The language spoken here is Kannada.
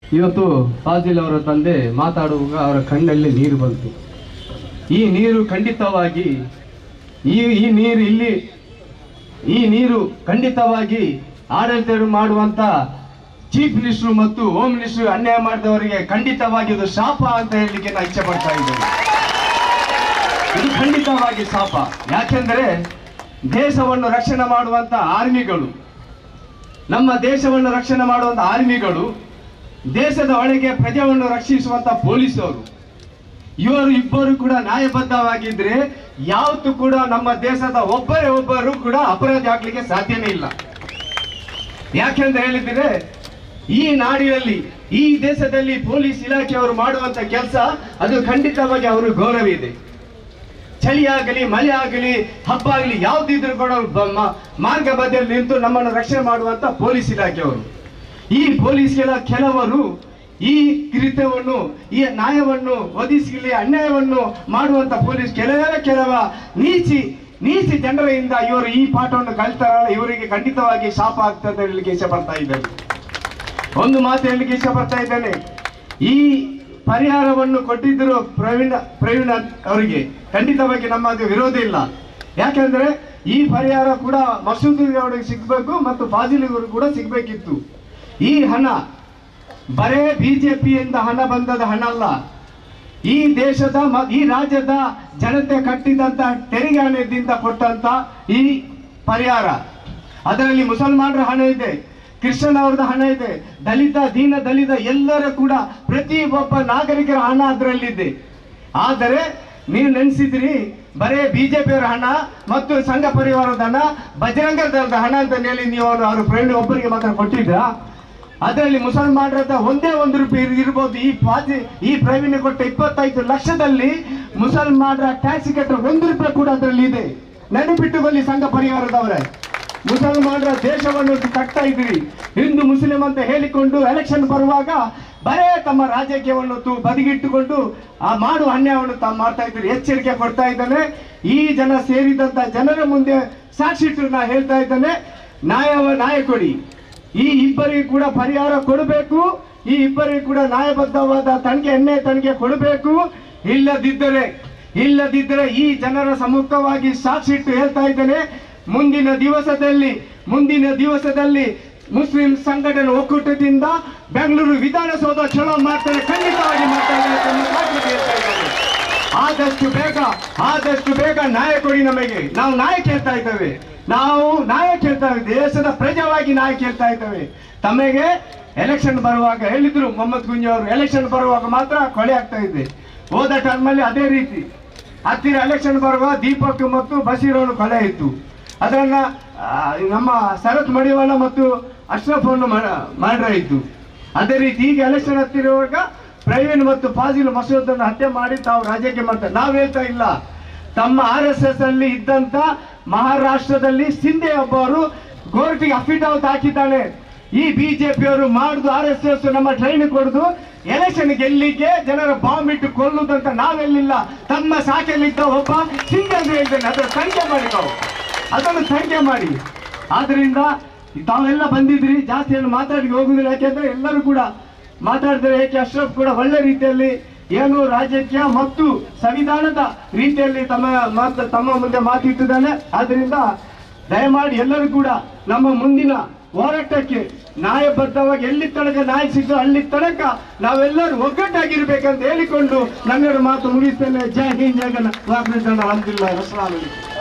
ಇವತ್ತು ಫಾಜಿಲ್ ಅವರ ತಂದೆ ಮಾತಾಡುವಾಗ ಅವರ ಕಣ್ಣಲ್ಲಿ ನೀರು ಬಂತು ಈ ನೀರು ಖಂಡಿತವಾಗಿ ಈ ಈ ನೀರು ಇಲ್ಲಿ ಈ ನೀರು ಖಂಡಿತವಾಗಿ ಆಡಳಿತ ಮಾಡುವಂತ ಚೀಫ್ ಮಿನಿಸ್ಟರ್ ಮತ್ತು ಹೋಮ್ ಮಿನಿಸ್ಟರ್ ಅನ್ಯಾಯ ಮಾಡಿದವರಿಗೆ ಖಂಡಿತವಾಗಿ ಇದು ಶಾಪ ಅಂತ ಹೇಳಲಿಕ್ಕೆ ನಾನು ಇಚ್ಛೆ ಪಡ್ತಾ ಇದ್ದೇನೆ ಇದು ಖಂಡಿತವಾಗಿ ಶಾಪ ಯಾಕೆಂದರೆ ದೇಶವನ್ನು ರಕ್ಷಣೆ ಮಾಡುವಂತ ಆರ್ಮಿಗಳು ನಮ್ಮ ದೇಶವನ್ನು ರಕ್ಷಣೆ ಮಾಡುವಂತ ಆರ್ಮಿಗಳು ದೇಶದ ಒಳಗೆ ಪ್ರಜೆಯನ್ನು ರಕ್ಷಿಸುವಂತ ಪೊಲೀಸರು ಇವರು ಇಬ್ಬರು ಕೂಡ ನ್ಯಾಯಬದ್ಧವಾಗಿದ್ರೆ ಯಾವತ್ತೂ ಕೂಡ ನಮ್ಮ ದೇಶದ ಒಬ್ಬರೇ ಒಬ್ಬರು ಕೂಡ ಅಪರಾಧಿ ಆಗ್ಲಿಕ್ಕೆ ಸಾಧ್ಯನೇ ಇಲ್ಲ ಯಾಕೆಂತ ಹೇಳಿದ್ರೆ ಈ ನಾಡಿನಲ್ಲಿ ಈ ದೇಶದಲ್ಲಿ ಪೊಲೀಸ್ ಇಲಾಖೆಯವರು ಮಾಡುವಂತ ಕೆಲಸ ಅದು ಖಂಡಿತವಾಗಿ ಅವರು ಗೌರವ ಇದೆ ಚಳಿ ಆಗಲಿ ಮಳೆ ಆಗಲಿ ಹಬ್ಬ ಆಗಲಿ ಯಾವ್ದಿದ್ರು ಕೂಡ ಬ- ಮ- ಮಾರ್ಗ ಬದಿಯಲ್ಲಿ ನಿಂತು ನಮ್ಮನ್ನು ರಕ್ಷಣೆ ಮಾಡುವಂತ ಪೊಲೀಸ್ ಇಲಾಖೆಯವರು ಈ ಪೊಲೀಸ್ಗಳ ಕೆಲವರು ಈ ಕೃತ್ಯವನ್ನು ಈ ನ್ಯಾಯವನ್ನು ಒದಗಿಸಲಿ ಅನ್ಯಾಯವನ್ನು ಮಾಡುವಂತ ಪೊಲೀಸ್ ಕೆಲವೇ ಕೆಲವ ನೀಚಿ ನೀಚಿ ಜನರಿಂದ ಇವರು ಈ ಪಾಠವನ್ನು ಕಲಿತಾರಲ್ಲ ಇವರಿಗೆ ಖಂಡಿತವಾಗಿ ಶಾಪ ಆಗ್ತದೆ ಅಂತ ಹೇಳಲಿಕ್ಕೆ ಇಷ್ಟಪಡ್ತಾ ಇದ್ದಾರೆ ಒಂದು ಮಾತು ಹೇಳಲಿಕ್ಕೆ ಇಷ್ಟಪಡ್ತಾ ಇದ್ದೇನೆ ಈ ಪರಿಹಾರವನ್ನು ಕೊಟ್ಟಿದ್ದರು ಪ್ರವೀಣ ಪ್ರವೀಣ ಅವರಿಗೆ ಖಂಡಿತವಾಗಿ ನಮ್ಮದು ವಿರೋಧ ಇಲ್ಲ ಯಾಕೆಂದ್ರೆ ಈ ಪರಿಹಾರ ಕೂಡ ಮಸೂದ್ ಅವರಿಗೆ ಸಿಗ್ಬೇಕು ಮತ್ತು ಫಾಜಿಲಿಗರು ಕೂಡ ಸಿಗ್ಬೇಕಿತ್ತು ಈ ಹಣ ಬರೇ ಬಿಜೆಪಿಯಿಂದ ಹಣ ಬಂದದ ಹಣ ಅಲ್ಲ ಈ ದೇಶದ ಮ- ಈ ರಾಜ್ಯದ ಜನತೆ ಕಟ್ಟಿದಂತ ತೆರಿಗೆ ಹಣದಿಂದ ಕೊಟ್ಟಂತ ಈ ಪರಿಹಾರ ಅದರಲ್ಲಿ ಮುಸಲ್ಮಾನರ ಹಣ ಇದೆ ಕ್ರಿಶ್ಚಿಯನ್ ಅವ್ರದ್ದು ಹಣ ಇದೆ ದಲಿತ ದೀನ ದಲಿತ ಎಲ್ಲರ ಕೂಡ ಪ್ರತಿ ಒಬ್ಬ ನಾಗರಿಕರ ಹಣ ಅದರಲ್ಲಿದೆ ಆದರೆ ನೀವು ನೆನೆಸಿದ್ರಿ ಬರೇ ಬಿಜೆಪಿಯವರ ಹಣ ಮತ್ತು ಸಂಘ ಪರಿವಾರದ ಹಣ ಬಜರಂಗ ದಳದ ಹಣ ಅಂತ ಹೇಳಿ ನೀವು ಅವರು ಅವ್ರ ಫ್ರೆಂಡ್ ಒಬ್ಬರಿಗೆ ಮಾತ್ರ ಕೊಟ್ಟಿದ್ರಾ ಅದರಲ್ಲಿ ಮುಸಲ್ಮಾನರದ ಒಂದೇ ಒಂದು ರೂಪಾಯಿ ಇರ್- ಇರ್ಬೋದು ಈ ಪಾಜಿ ಈ ಪ್ರವೀಣ್ ಕೊಟ್ಟ ಇಪ್ಪತ್ತೈದು ಲಕ್ಷದಲ್ಲಿ ಮುಸಲ್ಮಾನರ ಟ್ಯಾಕ್ಸಿ ಕಟ್ಟರ ಒಂದು ರೂಪಾಯಿ ಕೂಡ ಅದರಲ್ಲಿ ಇದೆ ನೆನಪಿಟ್ಟುಕೊಳ್ಳಿ ಸಂಘ ಪರಿವಾರದವರೇ ಮುಸಲ್ಮಾನರ ದೇಶವನ್ನು ಕಟ್ತಾ ಇದ್ದೀರಿ ಹಿಂದೂ ಮುಸ್ಲಿಂ ಅಂತ ಹೇಳಿಕೊಂಡು ಎಲೆಕ್ಷನ್ ಬರುವಾಗ ಬರೇ ತಮ್ಮ ರಾಜಕೀಯವನ್ನು ತು ಬದಿಗಿಟ್ಟುಕೊಂಡು ಆ ಮಾಡುವ ಅನ್ಯಾಯವನ್ನು ತಾವು ಮಾಡ್ತಾ ಇದ್ದೀರಿ ಎಚ್ಚರಿಕೆ ಕೊಡ್ತಾ ಇದ್ದಾನೆ ಈ ಜನ ಸೇರಿದಂತ ಜನರ ಮುಂದೆ ಸಾಕ್ಷಿ ಇಟ್ಟು ನಾ ಹೇಳ್ತಾ ಇದ್ದಾನೆ ನ್ಯಾಯವ ನ್ಯಾಯ ಕೊಡಿ ಈ ಇಬ್ಬರಿಗೂ ಕೂಡ ಪರಿಹಾರ ಕೊಡಬೇಕು ಈ ಇಬ್ಬರಿಗೂ ಕೂಡ ನ್ಯಾಯಬದ್ಧವಾದ ತನಿಖೆ ಎಣ್ಣೆ ತನಿಖೆ ಕೊಡಬೇಕು ಇಲ್ಲದಿದ್ದರೆ ಇಲ್ಲದಿದ್ದರೆ ಈ ಜನರ ಸಮ್ಮುಖವಾಗಿ ಸಾಕ್ಷಿ ಇಟ್ಟು ಹೇಳ್ತಾ ಇದ್ದೇನೆ ಮುಂದಿನ ದಿವಸದಲ್ಲಿ ಮುಂದಿನ ದಿವಸದಲ್ಲಿ ಮುಸ್ಲಿಂ ಸಂಘಟನೆ ಒಕ್ಕೂಟದಿಂದ ಬೆಂಗಳೂರು ವಿಧಾನಸೌಧ ಚಲೋ ಮಾಡ್ತಾರೆ ಖಂಡಿತವಾಗಿ ಮಾಡ್ತಾರೆ ಅಂತ ನಾನು ಮಾತು ಹೇಳ್ತಾ ಇದ್ದೇನೆ. ಆದಷ್ಟು ಬೇಗ ಆದಷ್ಟು ಬೇಗ ನ್ಯಾಯ ಕೊಡಿ ನಮಗೆ ನಾವು ನ್ಯಾಯ ಕೇಳ್ತಾ ಇದ್ದೇವೆ ನಾವು ನ್ಯಾಯ ಕೇಳ್ತಾ ಇದ್ದೇವೆ ದೇಶದ ಪ್ರಜೆವಾಗಿ ನ್ಯಾಯ ಕೇಳ್ತಾ ಇದ್ದೇವೆ ತಮಗೆ ಎಲೆಕ್ಷನ್ ಬರುವಾಗ ಹೇಳಿದ್ರು ಮೊಹಮ್ಮದ್ ಗುಂಜಿ ಅವರು ಎಲೆಕ್ಷನ್ ಬರುವಾಗ ಮಾತ್ರ ಕೊಳೆ ಆಗ್ತಾ ಇದೆ ಹೋದ ಟರ್ಮಲ್ಲಿ ಅದೇ ರೀತಿ ಹತ್ತಿರ ಎಲೆಕ್ಷನ್ ಬರುವಾಗ ದೀಪಕ್ ಮತ್ತು ಬಸೀರವನ್ನು ಕೊಲೆ ಇತ್ತು ಅದನ್ನ ಆ, ನಮ್ಮ ಶರತ್ ಮಡಿವಾಳ ಮತ್ತು ಅಶ್ರಫ್ ಅನ್ನು ಮಾಡ್ರ ಇತ್ತು ಅದೇ ರೀತಿ ಈಗ ಎಲೆಕ್ಷನ್ ಹತ್ತಿರುವಾಗ ಪ್ರವೀಣ್ ಮತ್ತು ಫಾಜಿಲ್ ಮಸೂದ್ ಅನ್ನು ಹತ್ಯೆ ಮಾಡಿ ತಾವು ರಾಜ್ಯಕ್ಕೆ ಮಾಡ್ತಾರೆ ನಾವು ಹೇಳ್ತಾ ಇಲ್ಲ ತಮ್ಮ ಆರ್ ಎಸ್ ಎಸ್ ಅಲ್ಲಿ ಇದ್ದಂತ ಮಹಾರಾಷ್ಟ್ರದಲ್ಲಿ ಸಿಂಧೆ ಒಬ್ಬರು ಕೋರ್ಟಿಗೆ ಅಫಿಡವಿಟ್ ಹಾಕಿದ್ದಾನೆ ಈ ಬಿಜೆಪಿಯವರು ಮಾಡುದು ಆರ್ ಎಸ್ ಎಸ್ ನಮ್ಮ ಟ್ರೈನ್ ಕೊಡುದು ಎಲೆಕ್ಷನ್ ಗೆಲ್ಲಿಕ್ಕೆ ಜನರ ಬಾಂಬ್ ಇಟ್ಟು ಕೊಲ್ಲುದಂತ ನಾವೆಲ್ಲಿಲ್ಲ ತಮ್ಮ ಶಾಖೆಯಲ್ಲಿದ್ದ ಒಬ್ಬ ಸಿಂಧೆ ಅಂತ ಹೇಳ್ತೇನೆ ಅದರ ತನಿಖೆ ಮಾಡಿ ತಾವು ಅದನ್ನು ತನಿಖೆ ಮಾಡಿ ಆದ್ರಿಂದ ತಾವೆಲ್ಲ ಬಂದಿದ್ರಿ ಜಾಸ್ತಿ ಏನು ಮಾತಾಡಿ ಹೋಗುದಿಲ್ಲ ಯಾಕೆಂದ್ರೆ ಎಲ್ಲರೂ ಕೂಡ ಮಾತಾಡಿದ್ರೆ ಏಕೆ ಅಶ್ರಫ್ ಕೂಡ ಒಳ್ಳೆ ರೀತಿಯಲ್ಲಿ ಏನು ರಾಜಕೀಯ ಮತ್ತು ಸಂವಿಧಾನದ ರೀತಿಯಲ್ಲಿ ತಮ್ಮ ಮಾತು ತಮ್ಮ ಮುಂದೆ ಮಾತಿಟ್ಟಿದ್ದಾನೆ ಆದ್ರಿಂದ ದಯಮಾಡಿ ಎಲ್ಲರೂ ಕೂಡ ನಮ್ಮ ಮುಂದಿನ ಹೋರಾಟಕ್ಕೆ ನ್ಯಾಯಬದ್ಧವಾಗಿ ಎಲ್ಲಿ ತನಕ ನ್ಯಾಯ ಸಿಗ್ತೋ ಅಲ್ಲಿ ತನಕ ನಾವೆಲ್ಲರೂ ಒಗ್ಗಟ್ಟಾಗಿರ್ಬೇಕಂತ ಹೇಳಿಕೊಂಡು ನನ್ನೆರಡು ಮಾತು ಮುಗಿಸ್ತೇನೆ ಜೈ ಹಿಂದ್ ಜಗನ್ ವಾಗ್ನಿದ್ದಾನ ಅಲ್ದಿಲ್ಲ